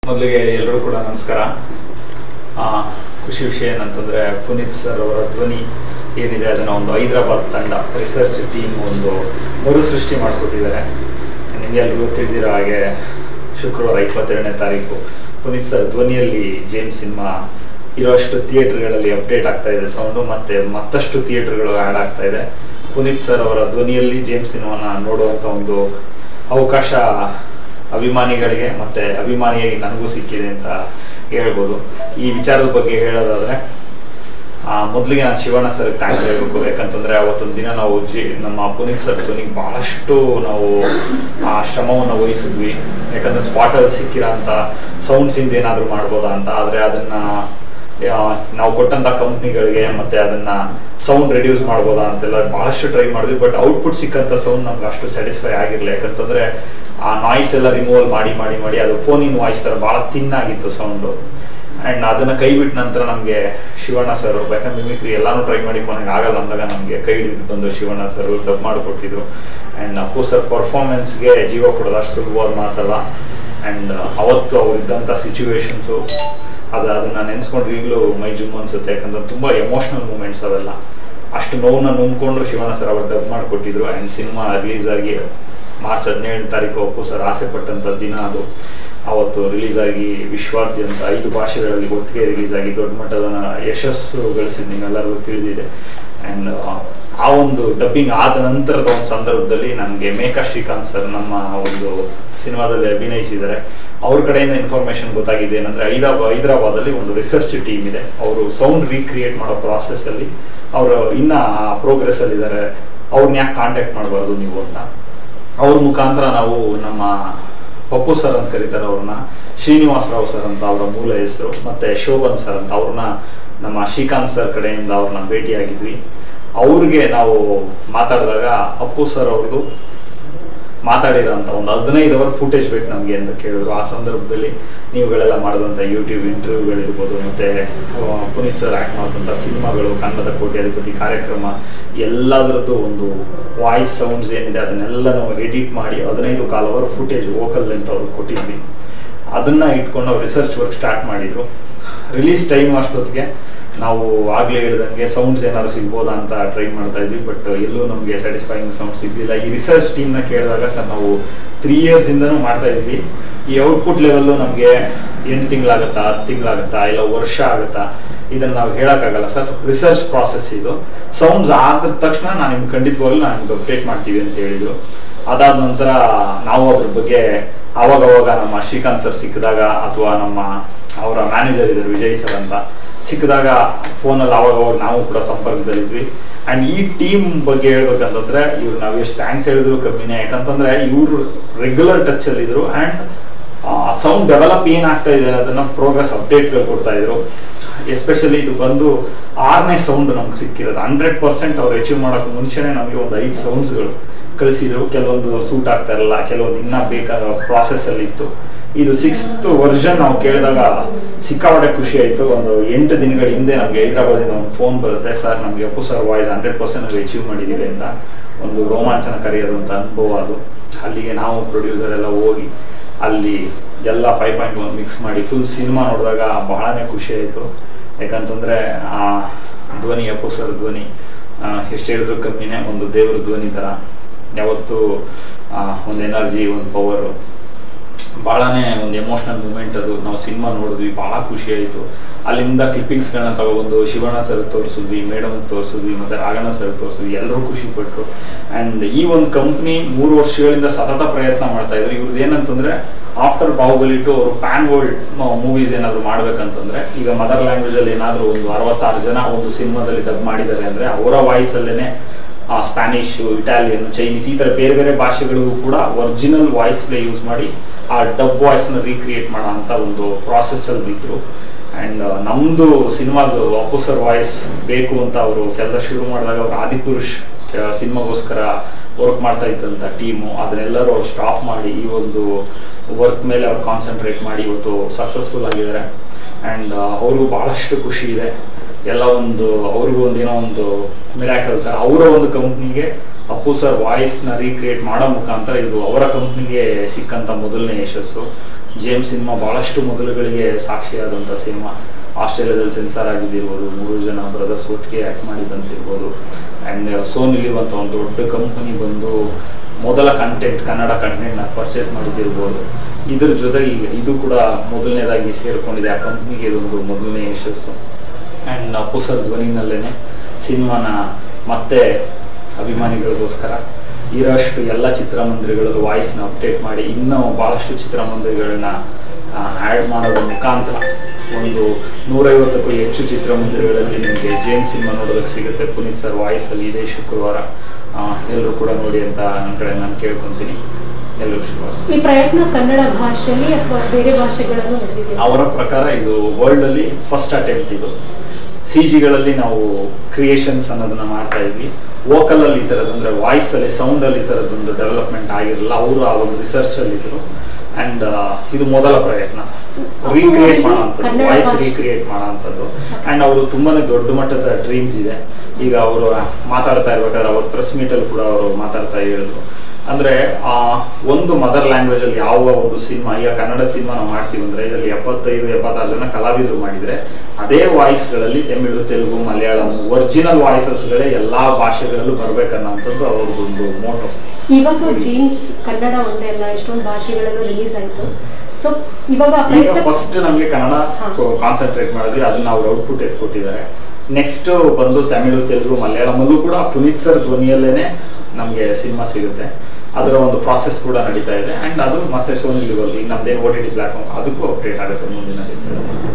ಮೊದಲಿಗೆ ಎಲ್ಲರೂ ಕೂಡ ನಮಸ್ಕಾರ ಆ, ಖುಷಿ ವಿಷಯ ಏನಂತಂದ್ರೆ ಪುನೀತ್ ಸರ್ ಅವರ ಧ್ವನಿ ಏನಿದೆ ಅದನ್ನ ಒಂದು ಹೈದರಾಬಾದ್ ತಂಡ ರಿಸರ್ಚ್ ಟೀಮ್ ಒಂದು ಮರುಸೃಷ್ಟಿ ಮಾಡಿಕೊಟ್ಟಿದ್ದಾರೆ ನಿಮಗೆಲ್ರಿಗೂ ತಿಳಿದಿರೋ ಹಾಗೆ ಶುಕ್ರವಾರ ಇಪ್ಪತ್ತೆರಡನೇ ತಾರೀಕು ಪುನೀತ್ ಸರ್ ಧ್ವನಿಯಲ್ಲಿ ಜೇಮ್ಸ್ ಸಿನಿಮಾ ಇರೋಷ್ಟು ಥಿಯೇಟರ್ಗಳಲ್ಲಿ ಅಪ್ಡೇಟ್ ಆಗ್ತಾ ಇದೆ ಸೌಂಡು ಮತ್ತೆ ಮತ್ತಷ್ಟು ಥಿಯೇಟರ್ಗಳು ಆ್ಯಡ್ ಆಗ್ತಾ ಇದೆ ಪುನೀತ್ ಸರ್ ಅವರ ಧ್ವನಿಯಲ್ಲಿ ಜೇಮ್ಸ್ ಸಿನಿಮಾನ ನೋಡುವಂಥ ಒಂದು ಅವಕಾಶ ಅಭಿಮಾನಿಗಳಿಗೆ ಮತ್ತೆ ಅಭಿಮಾನಿಯಾಗಿ ನನಗೂ ಸಿಕ್ಕಿದೆ ಅಂತ ಹೇಳ್ಬೋದು ಈ ವಿಚಾರದ ಬಗ್ಗೆ ಹೇಳೋದಾದ್ರೆ ಆ, ಮೊದಲಿಗೆ ನಾನು ಶಿವಣ್ಣ ಸರ್ ಥ್ಯಾಂಕ್ಸ್ ಹೇಳ್ಬೇಕು ಯಾಕಂತಂದ್ರೆ ಅವತ್ತೊಂದು ದಿನ ನಾವು ಜಿ ನಮ್ಮ ಪುನೀತ್ ಸರ್ ಧ್ವನಿಗೆ ಬಹಳಷ್ಟು ನಾವು ಆ ಶ್ರಮವನ್ನು ವಹಿಸಿದ್ವಿ ಯಾಕಂದ್ರೆ ಸ್ಪಾಟಲ್ಲಿ ಸಿಕ್ಕಿರೋ ಅಂತ ಸೌಂಡ್ಸ್ ಇಂದ ಏನಾದರೂ ಮಾಡ್ಬೋದಾ ಅಂತ ಆದರೆ ಅದನ್ನ ಆ, ನಾವು ಕೊಟ್ಟಂತ ಕಂಪ್ನಿಗಳಿಗೆ ಮತ್ತೆ ಅದನ್ನ ಸೌಂಡ್ ರೆಡ್ಯೂಸ್ ಮಾಡ್ಬೋದಾ ಅಂತೆಲ್ಲ ಬಹಳಷ್ಟು ಟ್ರೈ ಮಾಡಿದ್ವಿ ಬಟ್ ಔಟ್ಪುಟ್ ಸಿಕ್ಕಂತ ಸೌಂಡ್ ನಮ್ಗೆ ಅಷ್ಟು ಸ್ಯಾಟಿಸ್ಫೈ ಆಗಿರಲಿಲ್ಲ ಯಾಕಂತಂದ್ರೆ ಆ ನಾಯ್ಸ್ ಎಲ್ಲ ರಿಮೂವಲ್ ಮಾಡಿ ಮಾಡಿ ಮಾಡಿ ಅದು ಫೋನಿನ ವಾಯ್ಸ್ ತರ ಬಹಳ ಥಿನ್ ಆಗಿತ್ತು ಸೌಂಡು ಅಂಡ್ ಅದನ್ನ ಕೈ ಬಿಟ್ಟ ನಂತರ ನಮಗೆ ಶಿವಣ್ಣ ಸರ್ ಯಾಕಂದ್ರೆ ಮಿಮಿಕ್ರಿ ಎಲ್ಲಾನು ಟ್ರೈ ಮಾಡಿ ಕೊನೆಗೆ ಆಗಲ್ಲ ಅಂದಾಗ ನಮಗೆ ಕೈ ಹಿಡಿದು ಬಂದು ಶಿವಣ್ಣ ಸರ್ ಡಬ್ ಮಾಡಿಕೊಟ್ಟಿದ್ರು ಅಂಡ್ ಅಫ್ಕೋರ್ಸ್ ಸರ್ ಪರ್ಫಾರ್ಮೆನ್ಸ್ಗೆ ಜೀವ ಕೊಡೋದು ಅಷ್ಟು ಸುಲಭವಾದ ಮಾತಲ್ಲ ಅಂಡ್ ಅವತ್ತು ಅವ್ರು ಇದ್ದಂಥ ಸಿಚುವೇಶನ್ಸು ಅದು ಅದನ್ನ ನೆನೆಸ್ಕೊಂಡ್ರೆ ಈಗಲೂ ಮೈ ಜುಮ್ ಅನ್ಸುತ್ತೆ ಯಾಕಂದ್ರೆ ತುಂಬಾ ಎಮೋಷನಲ್ ಮೂಮೆಂಟ್ಸ್ ಅವೆಲ್ಲ ಅಷ್ಟು ನೋವನ್ನ ನುಂಗ್ಕೊಂಡು ಶಿವಣ್ಣ ಸರ್ ಅವರು ಡಬ್ ಮಾಡಿಕೊಟ್ಟಿದ್ರು ಅಂಡ್ ಸಿನಿಮಾ ರಿಲೀಸ್ ಆಗಿ ಮಾರ್ಚ್ ಹದಿನೇಳನೇ ತಾರೀಕು ಅಪ್ಪು ಸರ್ ಆಸೆ ಪಟ್ಟಂತ ದಿನ ಅದು ಅವತ್ತು ರಿಲೀಸ್ ಆಗಿ ವಿಶ್ವಾದ್ಯಂತ ಐದು ಭಾಷೆಗಳಲ್ಲಿ ಒಟ್ಟಿಗೆ ರಿಲೀಸ್ ಆಗಿ ದೊಡ್ಡ ಮಟ್ಟದ ಯಶಸ್ಸು ಗಳಿಸಿದ್ ನಿಮ್ಮೆಲ್ಲರಿಗೂ ತಿಳಿದಿದೆ ಅಂಡ್ ಆ ಒಂದು ಡಬ್ಬಿಂಗ್ ಆದ ನಂತರದ ಒಂದು ಸಂದರ್ಭದಲ್ಲಿ ನನಗೆ ಮೇಕಾ ಶ್ರೀಕಾಂತ್ ಸರ್ ನಮ್ಮ ಒಂದು ಸಿನಿಮಾದಲ್ಲಿ ಅಭಿನಯಿಸಿದ್ದಾರೆ ಅವ್ರ ಕಡೆಯಿಂದ ಇನ್ಫಾರ್ಮೇಶನ್ ಗೊತ್ತಾಗಿದೆ ಏನಂದ್ರೆ ಹೈದರಾಬಾದ್ ಹೈದರಾಬಾದಲ್ಲಿ ಒಂದು ರಿಸರ್ಚ್ ಟೀಮ್ ಇದೆ ಅವರು ಸೌಂಡ್ ರೀಕ್ರಿಯೇಟ್ ಮಾಡೋ ಪ್ರಾಸೆಸ್ ಅಲ್ಲಿ ಅವರು ಇನ್ನ ಪ್ರೋಗ್ರೆಸ್ ಅಲ್ಲಿ ಇದ್ದಾರೆ ಅವ್ರನ್ನ ಯಾಕೆ ಕಾಂಟ್ಯಾಕ್ಟ್ ಮಾಡಬಾರ್ದು ನೀವು ಅಂತ ಅವ್ರ ಮುಖಾಂತರ ನಾವು ನಮ್ಮ ಪಪ್ಪು ಸರ್ ಅಂತ ಕರೀತಾರೆ ಅವ್ರನ್ನ ಶ್ರೀನಿವಾಸ್ ರಾವ್ ಸರ್ ಅಂತ ಅವರ ಮೂಲ ಹೆಸರು ಮತ್ತೆ ಶೋಭನ್ ಸರ್ ಅಂತ ಅವ್ರನ್ನ ನಮ್ಮ ಶ್ರೀಕಾಂತ್ ಸರ್ ಕಡೆಯಿಂದ ಅವ್ರನ್ನ ಭೇಟಿಯಾಗಿದ್ವಿ ಅವ್ರಿಗೆ ನಾವು ಮಾತಾಡಿದಾಗ ಅಪ್ಪು ಸರ್ ಅವ್ರದ್ದು ಮಾತಾಡಿರೋಂಥ ಒಂದು ಹದಿನೈದು ಅವರ್ ಫುಟೇಜ್ ಬೇಕು ನಮಗೆ ಅಂತ ಕೇಳಿದ್ರು ಆ ಸಂದರ್ಭದಲ್ಲಿ ನೀವುಗಳೆಲ್ಲ ಮಾಡಿದಂಥ ಯೂಟ್ಯೂಬ್ ಇಂಟರ್ವ್ಯೂಗಳಿರ್ಬೋದು ಮತ್ತೆ ಆ, ಪುನೀತ್ ಸರ್ ಆ್ಯಕ್ಟ್ ಮಾಡಿದಂಥ ಸಿನಿಮಾಗಳು ಕನ್ನಡದ ಕೋಟ್ಯಾಧಿಪತಿ ಕಾರ್ಯಕ್ರಮ ಎಲ್ಲದರದ್ದು ಒಂದು ವಾಯ್ಸ್ ಸೌಂಡ್ಸ್ ಏನಿದೆ ಅದನ್ನೆಲ್ಲ ನಾವು ಎಡಿಟ್ ಮಾಡಿ ಹದಿನೈದು ಕಾಲ್ ಅವರ್ ಫುಟೇಜ್ ವೋಕಲ್ ಅಂತ ಅವ್ರಿಗೆ ಕೊಟ್ಟಿದ್ವಿ ಅದನ್ನ ಇಟ್ಕೊಂಡು ಅವ್ರು ರಿಸರ್ಚ್ ವರ್ಕ್ ಸ್ಟಾರ್ಟ್ ಮಾಡಿದ್ರು ರಿಲೀಸ್ ಟೈಮ್ ಅಷ್ಟೊತ್ತಿಗೆ ನಾವು ಆಗ್ಲೇ ಹೇಳಿದಂಗೆ ಸೌಂಡ್ಸ್ ಏನಾದ್ರು ಸಿಗ್ಬೋದಾ ಅಂತ ಟ್ರೈ ಮಾಡ್ತಾ ಇದ್ವಿ ಬಟ್ ಎಲ್ಲೂ ನಮಗೆ ಸ್ಯಾಟಿಸ್ಫೈಯಿಂಗ್ ಸೌಂಡ್ ಸಿಗ್ಲಿಲ್ಲ ಈ ರಿಸರ್ಚ್ ಟೀಮ್ ನ ಕೇಳಿದಾಗ ಸರ್ ನಾವು ತ್ರೀ ಇಯರ್ಸ್ ಇಂದನೂ ಮಾಡ್ತಾ ಇದ್ವಿ ಈ ಔಟ್ಪುಟ್ ಲೆವೆಲ್ ನಮಗೆ ಎಂಟು ತಿಂಗಳಾಗತ್ತಾ ಹತ್ತು ತಿಂಗಳಾಗತ್ತಾ ಇಲ್ಲ ವರ್ಷ ಆಗುತ್ತಾ ಇದನ್ನ ನಾವು ಹೇಳಕ್ಕಾಗಲ್ಲ ಸರ್ ರಿಸರ್ಚ್ ಪ್ರಾಸೆಸ್ ಇದು ಸೌಂಡ್ಸ್ ಆದ ತಕ್ಷಣ ನಾನು ನಿಮ್ಗೆ ಖಂಡಿತವಾಗ್ಲೂ ನಾನು ನಿಮ್ಗೆ ಅಪ್ಡೇಟ್ ಮಾಡ್ತೀವಿ ಅಂತ ಹೇಳಿದ್ರು ಅದಾದ ನಂತರ ನಾವು ಅದ್ರ ಬಗ್ಗೆ ಅವಾಗ ಅವಾಗ ನಮ್ಮ ಶ್ರೀಕಾಂತ್ ಸರ್ ಸಿಕ್ಕಿದಾಗ ಅಥವಾ ನಮ್ಮ ಅವರ ಮ್ಯಾನೇಜರ್ ಇದ್ದಾರೆ ವಿಜಯ್ ಸರ್ ಅಂತ ಸಿಕ್ಕಿದಾಗ ಫೋನಲ್ಲಿ ಅವಾಗ ಅವಾಗ ನಾವು ಕೂಡ ಸಂಪರ್ಕದಲ್ಲಿದ್ವಿ ಅಂಡ್ ಈ ಟೀಮ್ ಬಗ್ಗೆ ಹೇಳ್ಬೇಕಂತಂದ್ರೆ ಇವ್ರು ನಾವು ಎಷ್ಟು ಥ್ಯಾಂಕ್ಸ್ ಹೇಳಿದ್ರು ಕಮ್ಮಿನೇ ಯಾಕಂತಂದ್ರೆ ಇವರು ರೆಗ್ಯುಲರ್ ಟಚ್ ಅಲ್ಲಿ ಇದ್ರು ಅಂಡ್ ಸೌಂಡ್ ಡೆವಲಪ್ ಏನಾಗ್ತಾ ಇದೆ ಅನ್ನೋದನ್ನ ಪ್ರೋಗ್ರೆಸ್ ಅಪ್ಡೇಟ್ಗಳು ಕೊಡ್ತಾ ಇದ್ರು ಎಸ್ಪೆಷಲಿ ಇದು ಬಂದು ಆರನೇ ಸೌಂಡ್ ನಮ್ಗೆ ಸಿಕ್ಕಿರೋದು ಹಂಡ್ರೆಡ್ ಪರ್ಸೆಂಟ್ ಅವ್ರು ಅಚೀವ್ ಮಾಡೋಕೆ ಮುಂಚೆನೆ ನಮಗೆ ಒಂದು ಐದು ಸೌಂಡ್ಸ್ಗಳು ಕಳಿಸಿದ್ರು ಕೆಲವೊಂದು ಸೂಟ್ ಆಗ್ತಾ ಇರಲ್ಲ ಕೆಲವೊಂದು ಇನ್ನ ಬೇಕಾದ ಪ್ರಾಸೆಸ್ ಅಲ್ಲಿ ಇತ್ತು ಇದು ಸಿಕ್ಸ್ತ್ ವರ್ಷನ್ ನಾವು ಕೇಳಿದಾಗ ಸಿಕ್ಕಾಪಟ್ಟೆ ಖುಷಿ ಆಯ್ತು ಒಂದು ಎಂಟು ದಿನಗಳ ಹಿಂದೆ ನಮಗೆ ಹೈದರಾಬಾದಿಂದ ಒಂದು ಫೋನ್ ಬರುತ್ತೆ ಸರ್ ನಮಗೆ Appu sir voice hundred percent ನಾವು ಅಚೀವ್ ಮಾಡಿದ್ದೀವಿ ಅಂತ ಒಂದು ರೋಮಾಂಚನಕಾರಿಯಾದಂಥ ಅನುಭವ ಅದು ಅಲ್ಲಿಗೆ ನಾವು ಪ್ರೊಡ್ಯೂಸರ್ ಎಲ್ಲ ಹೋಗಿ ಅಲ್ಲಿ ಎಲ್ಲ ಫೈವ್ ಪಾಯಿಂಟ್ ಒನ್ ಮಿಕ್ಸ್ ಮಾಡಿ ಫುಲ್ ಸಿನಿಮಾ ನೋಡಿದಾಗ ಬಹಳನೇ ಖುಷಿ ಆಯಿತು ಯಾಕಂತಂದ್ರೆ ಆ ಧ್ವನಿ ಅಪ್ಪು ಸರ್ ಧ್ವನಿ ಎಷ್ಟು ಹೇಳಿದ್ರು ಕಮ್ಮಿನೇ ಒಂದು ದೇವ್ರ ಧ್ವನಿ ಥರ ಯಾವತ್ತು ಒಂದು ಎನರ್ಜಿ ಒಂದು ಪವರು ಭಾಳನೇ ಒಂದು ಎಮೋಷನಲ್ ಮೂಮೆಂಟ್ ಅದು ನಾವು ಸಿನಿಮಾ ನೋಡಿದ್ವಿ ಭಾಳ ಖುಷಿ ಆಯಿತು ಅಲ್ಲಿಂದ ಕ್ಲಿಪ್ಪಿಂಗ್ಸ್ಗಳನ್ನ ತಗೊಬಂದು ಶಿವಣ್ಣ ಸರ್ ತೋರಿಸಿದ್ವಿ ಮೇಡಮ್ ತೋರಿಸಿದ್ವಿ ಮತ್ತೆ ರಾಗಣ್ಣ ಸರ್ ತೋರಿಸಿದ್ವಿ ಎಲ್ಲರೂ ಖುಷಿ ಪಟ್ಟರು ಆ್ಯಂಡ್ ಈ ಒಂದು ಕಂಪ್ನಿ ಮೂರು ವರ್ಷಗಳಿಂದ ಸತತ ಪ್ರಯತ್ನ ಮಾಡ್ತಾ ಇದ್ರು ಇವ್ರದ್ದು ಏನಂತಂದ್ರೆ ಆಫ್ಟರ್ ಬಾಹುಬಲಿ ಟು ಅವರು ಪ್ಯಾನ್ ವರ್ಲ್ಡ್ ಮೂವೀಸ್ ಏನಾದ್ರು ಮಾಡ್ಬೇಕಂತಂದ್ರೆ ಈಗ ಮದರ್ ಲ್ಯಾಂಗ್ವೇಜ್ ಅಲ್ಲಿ ಏನಾದ್ರು ಒಂದು ಅರವತ್ತಾರು ಜನ ಒಂದು ಸಿನಿಮಾದಲ್ಲಿ ಡಬ್ ಮಾಡಿದ್ದಾರೆ ಅಂದ್ರೆ ಅವರ ವಾಯ್ಸ್ ಅಲ್ಲೇನೆ ಸ್ಪ್ಯಾನಿಷ್ ಇಟಾಲಿಯನ್ ಚೈನೀಸ್ ಈ ತರ ಬೇರೆ ಬೇರೆ ಭಾಷೆಗಳಿಗೂ ಕೂಡ ಒರಿಜಿನಲ್ ವಾಯ್ಸ್ಲೇ ಯೂಸ್ ಮಾಡಿ ಆ ಡಬ್ ವಾಯ್ಸ್ನ ರೀಕ್ರಿಯೇಟ್ ಮಾಡೋ ಅಂತ ಒಂದು ಪ್ರಾಸೆಸ್ ಅಲ್ಲಿ ಇದ್ರು ಅಂಡ್ ನಮ್ದು ಸಿನಿಮಾದು ಅಪ್ಪು ಸರ್ ವಾಯ್ಸ್ ಬೇಕು ಅಂತ ಅವರು ಕೆಲಸ ಶುರು ಮಾಡಿದಾಗ ಅವ್ರು ಆದಿಪುರುಷ್ ಸಿನಿಮಾಗೋಸ್ಕರ ವರ್ಕ್ ಮಾಡ್ತಾ ಇದ್ದಂಥ ಟೀಮು ಅದನ್ನೆಲ್ಲರೂ ಅವ್ರು ಸ್ಟಾಪ್ ಮಾಡಿ ಈ ಒಂದು ವರ್ಕ್ ಮೇಲೆ ಅವ್ರು ಕಾನ್ಸಂಟ್ರೇಟ್ ಮಾಡಿ ಇವತ್ತು ಸಕ್ಸಸ್ಫುಲ್ ಆಗಿದ್ದಾರೆ ಆ್ಯಂಡ್ ಅವ್ರಿಗೂ ಭಾಳಷ್ಟು ಖುಷಿ ಇದೆ ಎಲ್ಲ ಒಂದು ಅವ್ರಿಗೂ ಒಂದು ಏನೋ ಒಂದು ಮಿರಾಕಲ್ ಥರ ಅವರ ಒಂದು ಕಂಪ್ನಿಗೆ ಅಪ್ಪು ಸರ್ ವಾಯ್ಸ್ನ ರೀಕ್ರಿಯೇಟ್ ಮಾಡೋ ಮುಖಾಂತರ ಇದು ಅವರ ಕಂಪ್ನಿಗೆ ಸಿಕ್ಕಂಥ ಮೊದಲನೇ ಯಶಸ್ಸು ಜೇಮ್ಸ್ ಸಿನಿಮಾ ಭಾಳಷ್ಟು ಮೊದಲುಗಳಿಗೆ ಸಾಕ್ಷಿಯಾದಂಥ ಸಿನಿಮಾ ಆಸ್ಟ್ರೇಲಿಯಾದಲ್ಲಿ ಸೆನ್ಸಾರ್ ಆಗಿದ್ದಿರ್ಬೋದು ಮೂರು ಜನ ಬ್ರದರ್ಸ್ ಒಟ್ಟಿಗೆ ಆ್ಯಕ್ಟ್ ಮಾಡಿದಂತಿರ್ಬೋದು ಆ್ಯಂಡ್ ಸೋನಿ ಲಿವ್ ಅಂತ ಒಂದು ದೊಡ್ಡ ಕಂಪನಿ ಬಂದು ಮೊದಲ ಕಂಟೆಂಟ್ ಕನ್ನಡ ಕಂಟೆಂಟ್ನ ಪರ್ಚೇಸ್ ಮಾಡಿದ್ದಿರ್ಬೋದು ಇದ್ರ ಜೊತೆಗೆ ಈಗ ಇದು ಕೂಡ ಮೊದಲನೇದಾಗಿ ಸೇರಿಕೊಂಡಿದೆ ಆ ಕಂಪ್ನಿಗೆ ಇದೊಂದು ಮೊದಲನೇ ಯಶಸ್ಸು ಆ್ಯಂಡ್ ಅಪ್ಪು ಸರ್ ಧ್ವನಿನಲ್ಲೇ ಸಿನಿಮಾನ ಮತ್ತೆ ಅಭಿಮಾನಿಗಳಿಗೋಸ್ಕರ ಇರೋಷ್ಟು ಎಲ್ಲ ಚಿತ್ರಮಂದಿರಗಳದ್ದು ವಾಯ್ಸ್ನ ಅಪ್ಡೇಟ್ ಮಾಡಿ ಇನ್ನೂ ಭಾಳಷ್ಟು ಚಿತ್ರಮಂದಿರಗಳನ್ನ ಆ್ಯಡ್ ಮಾಡೋದ್ರ ಮುಖಾಂತರ ಒಂದು ನೂರೈವತ್ತಕ್ಕೂ ಹೆಚ್ಚು ಚಿತ್ರಮಂದಿರಗಳಲ್ಲಿ ನಿಮಗೆ ಜೇಮ್ಸ್ ಸಿನಿಮಾ ನೋಡೋದಕ್ಕೆ ಸಿಗುತ್ತೆ ಪುನೀತ್ ಸರ್ ವಾಯ್ಸಲ್ಲಿ ಇದೇ ಶುಕ್ರವಾರ ಎಲ್ಲರೂ ಕೂಡ ನೋಡಿ ಅಂತ ನನ್ನ ಕಡೆ ನಾನು ಕೇಳ್ಕೊತೀನಿ ಎಲ್ಲರೂ ಶುಕ್ರವಾರ ಈ ಪ್ರಯತ್ನ ಕನ್ನಡ ಭಾಷೆಯಲ್ಲಿ ಅಥವಾ ಬೇರೆ ಭಾಷೆಗಳಲ್ಲೂ ನಡೆದಿದೆ ಅವರ ಪ್ರಕಾರ ಇದು ವರ್ಲ್ಡ್ ಅಲ್ಲಿ ಫಸ್ಟ್ ಅಟೆಂಪ್ಟ್ ಇದು ಸಿ ಜಿಗಳಲ್ಲಿ ನಾವು ಕ್ರಿಯೇಷನ್ಸ್ ಅನ್ನೋದನ್ನ ಮಾಡ್ತಾ ಇದ್ವಿ ವೋಕಲ್ ಅಲ್ಲಿ ಈ ಥರದ್ದು ಅಂದ್ರೆ ವಾಯ್ಸ್ ಅಲ್ಲಿ ಸೌಂಡ್ ಅಲ್ಲಿ ಈ ಥರದ್ದೊಂದು ಡೆವಲಪ್ಮೆಂಟ್ ಆಗಿರಲಿಲ್ಲ ಅವರು ಆ ಒಂದು ರಿಸರ್ಚ್ ಅಲ್ಲಿ ಇದ್ರು ಅಂಡ್ ಇದು ಮೊದಲ ಪ್ರಯತ್ನ ರೀಕ್ರಿಯೇಟ್ ಮಾಡೋಂಥದ್ದು ಕನ್ನಡ ವಾಯ್ಸ್ ಭಾಷೆ. ರೀಕ್ರಿಯೇಟ್ ಮಾಡೋಂಥದ್ದು ಅಂಡ್ ಅವರು ತುಂಬಾನೇ ದೊಡ್ಡ ಮಟ್ಟದ ಡ್ರೀಮ್ಸ್ ಇದೆ ಈಗ ಅವರು ಮಾತಾಡ್ತಾ ಇರ್ಬೇಕಾದ್ರೆ ಅವ್ರ ಪ್ರೆಸ್ ಮೀಟ್ ಅಲ್ಲಿ ಕೂಡ ಅವರು ಮಾತಾಡ್ತಾ ಹೇಳಿದ್ರು ಅಂದ್ರೆ ಆ ಒಂದು ಮದರ್ ಲ್ಯಾಂಗ್ವೇಜ್ ಅಲ್ಲಿ ಯಾವ ಒಂದು ಸಿನಿಮಾ ಈಗ ಕನ್ನಡ ಸಿನಿಮಾ ನಾವು ಮಾಡ್ತೀವಿ ಅಂದ್ರೆ ಇದರಲ್ಲಿ ಎಪ್ಪತ್ತೈದು ಎಪ್ಪತ್ತಾರು ಜನ ಕಲಾವಿದರು ಮಾಡಿದ್ರೆ ಅದೇ ವಾಯ್ಸ್ ಗಳಲ್ಲಿ ತಮಿಳು ತೆಲುಗು ಮಲಯಾಳಂ ಒರಿಜಿನಲ್ ವಾಯ್ಸಸ್ಗಳೇ ಎಲ್ಲಾ ಭಾಷೆಗಳಲ್ಲೂ ಬರ್ಬೇಕನ್ನೋಂಥದ್ದು ಅವ್ರದ್ದೊಂದು ಮೋಟೋ ಇವಾಗ ಜೇಮ್ಸ್ ಕನ್ನಡ ಒಂದೇ ಅಲ್ಲ ಎಷ್ಟೊಂದು ಭಾಷೆಗಳಲ್ಲೂ ರಿಲೀಸ್ ಆಯ್ತು ಸೊ ಇವಾಗ ಆ ಈಗ ಪ್ರಯತ್ನ ಫಸ್ಟ್ ನಮಗೆ ಕನ್ನಡ ಹಾ. ಕಾನ್ಸಂಟ್ರೇಟ್ ಮಾಡಿದ್ವಿ ಅದನ್ನ ಅವ್ರು ಔಟ್ಪುಟ್ ಎತ್ಕೊಟ್ಟಿದ್ದಾರೆ ನೆಕ್ಸ್ಟ್ ಬಂದು ತಮಿಳು ತೆಲುಗು ಮಲಯಾಳಮಲ್ಲೂ ಕೂಡ ಪುನೀತ್ ಸರ್ ಧ್ವನಿಯಲ್ಲೇನೆ ನಮಗೆ ಸಿನಿಮಾ ಸಿಗುತ್ತೆ ಅದರ ಒಂದು ಪ್ರಾಸೆಸ್ ಕೂಡ ನಡೀತಾ ಇದೆ ಅಂಡ್ ಅದು ಮತ್ತೆ ಸೋನಿ ಲಿವಲ್ಲಿ ನಮ್ದೇನು ಓ ಟಿ ಟಿ ಪ್ಲಾಟ್ಫಾರ್ಮ್ ಅದಕ್ಕೂ ಅಪ್ಡೇಟ್ ಆಗುತ್ತೆ ಮುಂದಿನ ದಿನಗಳಲ್ಲಿ